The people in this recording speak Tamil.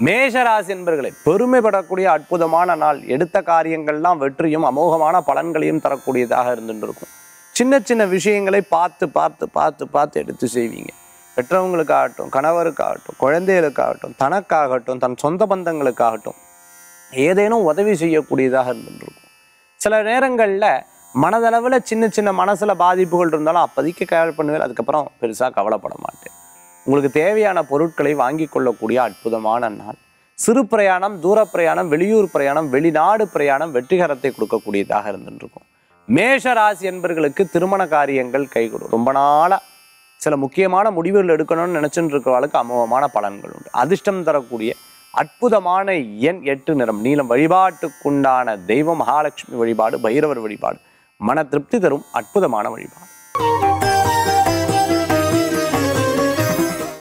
மேஷராசி என்பர்களே பெருமைப்படக்கூடிய அற்புதமான நாள் எடுத்த காரியங்கள்லாம் வெற்றியும் அமோகமான பலன்களையும் தரக்கூடியதாக இருந்துட்டு இருக்கும் சின்ன சின்ன விஷயங்களை பார்த்து பார்த்து பார்த்து பார்த்து எடுத்து செய்வீங்க பெற்றவங்களுக்காகட்டும் கணவருக்காகட்டும் குழந்தைகளுக்காகட்டும் தனக்காகட்டும் தன் சொந்த பந்தங்களுக்காகட்டும் ஏதேனும் உதவி செய்யக்கூடியதாக இருந்துட்டு இருக்கும் சில நேரங்களில் மனதளவில் சின்ன சின்ன மனசில் பாதிப்புகள் இருந்தாலும் அப்போதைக்கு கேர் பண்ணுவேன் அதுக்கப்புறம் பெருசாக கவலைப்பட மாட்டேன் உங்களுக்கு தேவையான பொருட்களை வாங்கி கொள்ளக்கூடிய அற்புதமான நாள் சிறு பிரயாணம் தூர பிரயாணம் வெளியூர் பிரயாணம் வெளிநாடு பிரயாணம் வெற்றிகரத்தை கொடுக்கக்கூடியதாக இருந்துட்டு இருக்கும் மேஷ ராசி என்பர்களுக்கு திருமண காரியங்கள் கைகூடும் ரொம்ப நாளாக சில முக்கியமான முடிவுகள் எடுக்கணும்னு நினச்சிட்டு இருக்கிறவளுக்கு அமோகமான பலன்கள் உண்டு அதிர்ஷ்டம் தரக்கூடிய அற்புதமான எண் எட்டு நிறம் நீளம் வழிபாட்டுக்குண்டான தெய்வம் மகாலட்சுமி வழிபாடு பைரவர் வழிபாடு மன திருப்தி தரும் அற்புதமான வழிபாடு